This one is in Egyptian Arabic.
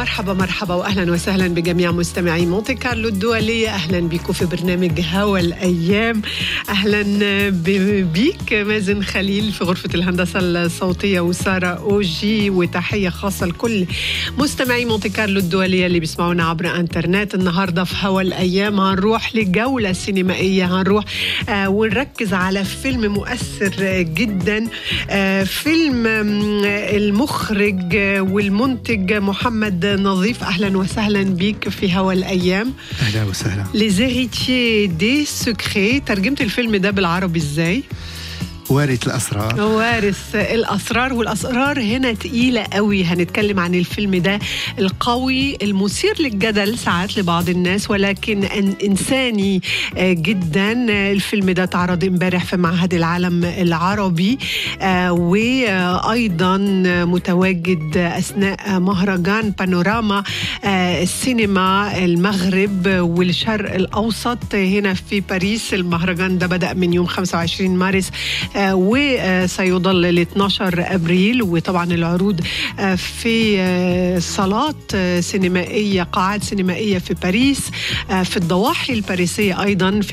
مرحبا مرحبا واهلا وسهلا بجميع مستمعي مونتي كارلو الدوليه اهلا بكم في برنامج هوا الايام اهلا بيك مازن خليل في غرفه الهندسه الصوتيه وساره اوجي وتحيه خاصه لكل مستمعي مونتي كارلو الدوليه اللي بيسمعونا عبر انترنت النهارده في هوا الايام هنروح لجوله سينمائيه هنروح آه ونركز على فيلم مؤثر جدا آه فيلم المخرج والمنتج محمد نظيف اهلا وسهلا بك في هوا الايام اهلا وسهلا ليزيريتيي دي سكري ترجمت الفيلم ده بالعربي ازاي؟ وارث الاسرار وارث الاسرار والاسرار هنا تقيله قوي هنتكلم عن الفيلم ده القوي المثير للجدل ساعات لبعض الناس ولكن انساني جدا الفيلم ده اتعرض امبارح في معهد العالم العربي وايضا متواجد اثناء مهرجان بانوراما السينما المغرب والشرق الاوسط هنا في باريس المهرجان ده بدا من يوم 25 مارس وسيظل ل 12 ابريل وطبعا العروض في صالات سينمائيه قاعات سينمائيه في باريس في الضواحي الباريسيه ايضا في